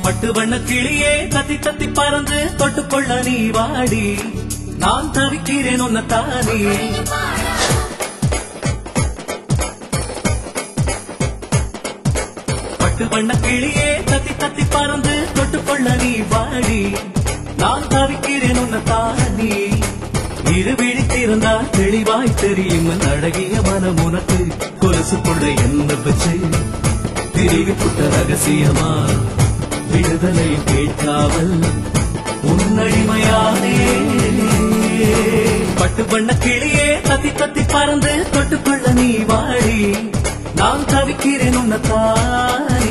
பட்டு வண்ண கிளியே தத்தி தத்தி பறந்து தொட்டுக்கொள்ள நீ வாடி நான் தவிக்கிறேன் உன்னை தானே பட்டு வண்ண கிளியே தத்தி தத்தி பறந்து தொட்டுக்கொள்ள நீ வாடி நான் தவிக்கிறேன் உன்னை தானே இரு விழித்திருந்தா தெளிவாய் தெரியும் என் அழகிய மனம் உனக்கு கொலுசு கொள்ள என்ன வச்சு திரிவு புட்ட ரகசியமா விடுதலை கேட்காமல் உன்னடிமையானே பட்டு வண்ண கிளியே தத்தி தத்தி பறந்து தொட்டுக்கொள்ள நீ வாடி நான் தவிக்கிறேன் உன்னை தானே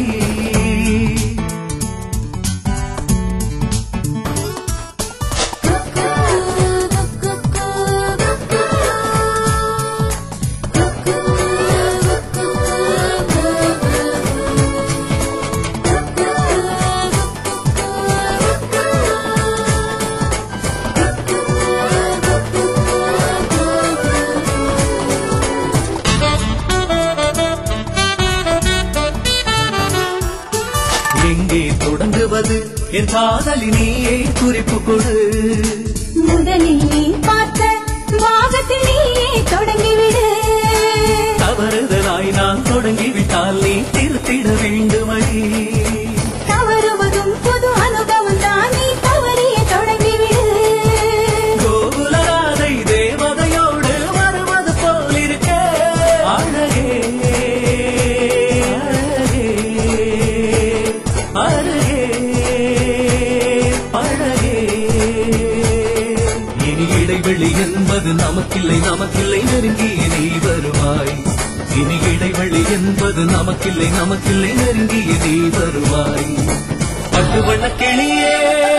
எங்கே தொடங்குவது என் காதலினியே குறிப்பு கொடு முதலில் நீ பார்த்த பாகத்தில் நீயே தொடங்கிவிடு தவறுதலாய் நான் தொடங்கிவிட்டால் நீ திருத்திட வேண்டுமடி தவறுவதும் புது அனுபவம் தான் நீ தவறிய தொடங்கிவிடு கோகுலராதை தேவதையோடு வருவது போல் இருக்க அழகே அழகே அழகே அழகே இனி இடைவெளி என்பது நமக்கில்லை நமக்கில்லை நெருங்கிய நீ வருவாய் இனி இடைவெளி என்பது நமக்கில்லை நமக்கில்லை நெருங்கிய நீ வருவாய் பட்டு வண்ண கிளியே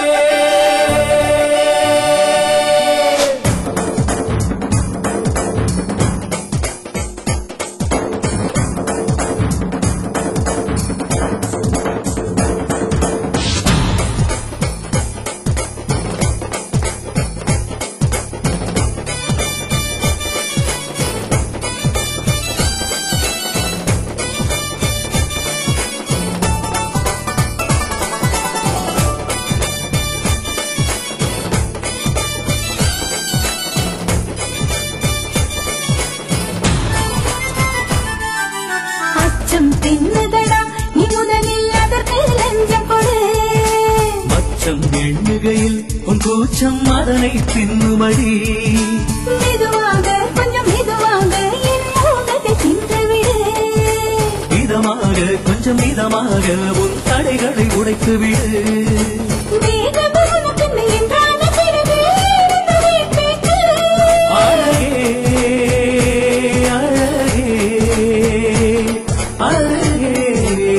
அச்சம் தின்னதடா நீ முதலில் அதற்கு லஞ்சம் கொடு மச்சம் எண்ணுகையில் உன் கூச்சம் அதனை தின்னுமடி மெதுவாக கொஞ்சம் மெதுவாக என் மோகத்தை தின்றுவிடு இதமாக கொஞ்சம் இதமாக உன் தடைகளை உடைத்து விடு வேகமான பின்னை என்றான பிறகு எழுந்து வீட்டுக்கு. அழகே அழகே அழகே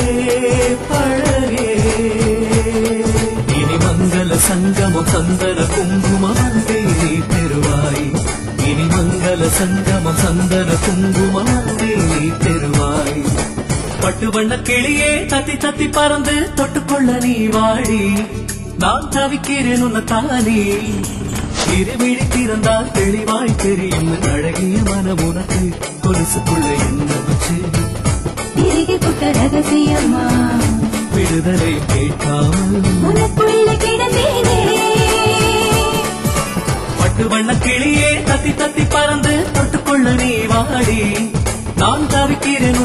பழகே இனி மங்கள சங்கமம் சந்தன குங்குமம் அன்பே நீ பெறுவாய் இனி மங்கள சங்கமம் சந்தன குங்குமம் அன்பே நீ பெறுவாய் பட்டு வண்ண கிளியே தத்தி தத்தி பறந்து தொட்டுக்கொள்ள நீ வாடி நான் தவிக்கிறேன் உன்னை தானே இருவிழி திறந்தால் தெளிவாய் தெரியும் என் அழகிய மனம் உனக்கு கொலுசுக்குள்ள என்ன வச்சு இறுகி புட்ட ரகசியமா விடுதலை கேட்காமல் உனக்குள்ள கிடந்தேனே பட்டு வண்ண கிளியே தத்தி தத்தி பறந்து தொட்டுக்கொள்ள நீ வாடி நான் தவிக்கிறேன்